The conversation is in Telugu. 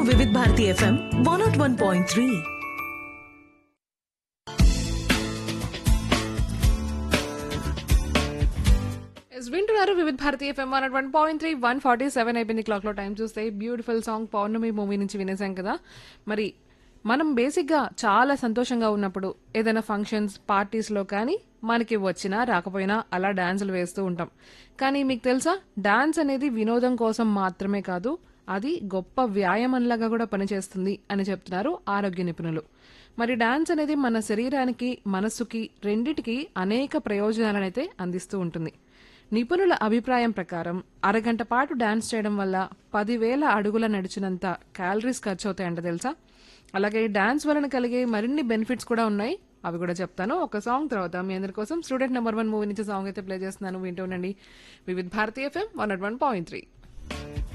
Vividh Bharati FM one not one point three ఎస్ వింటున్నారు Vividh Bharati FM one one point three one forty seven అయిపోయింది క్లాక్ లో టైం చూస్తే బ్యూటిఫుల్ సాంగ్ పౌర్ణమి మూవీ నుంచి వినేసాం కదా మరి మనం బేసిక్గా చాలా సంతోషంగా ఉన్నప్పుడు ఏదైనా ఫంక్షన్స్ పార్టీస్లో కానీ మనకి వచ్చినా రాకపోయినా అలా డాన్సులు వేస్తూ ఉంటాం కానీ మీకు తెలుసా డాన్స్ అనేది వినోదం కోసం మాత్రమే కాదు అది గొప్ప వ్యాయామంలాగా కూడా పనిచేస్తుంది అని చెప్తున్నారు ఆరోగ్య నిపుణులు మరి డాన్స్ అనేది మన శరీరానికి మనస్సుకి రెండిటికి అనేక ప్రయోజనాలనైతే అందిస్తూ ఉంటుంది నిపుణుల అభిప్రాయం ప్రకారం అరగంట పాటు డాన్స్ చేయడం వల్ల పదివేల అడుగుల నడిచినంత క్యాలరీస్ ఖర్చు అవుతాయంట తెలుసా అలాగే డాన్స్ వలన కలిగే మరిన్ని బెనిఫిట్స్ కూడా ఉన్నాయి అవి కూడా చెప్తాను ఒక సాంగ్ తర్వాత మీ అందరి కోసం స్టూడెంట్ నెంబర్ వన్ మూవీ నుంచి సాంగ్ అయితే ప్లే చేస్తున్నాను వింటూ ఉండండి Vividh Bharati FM one one point three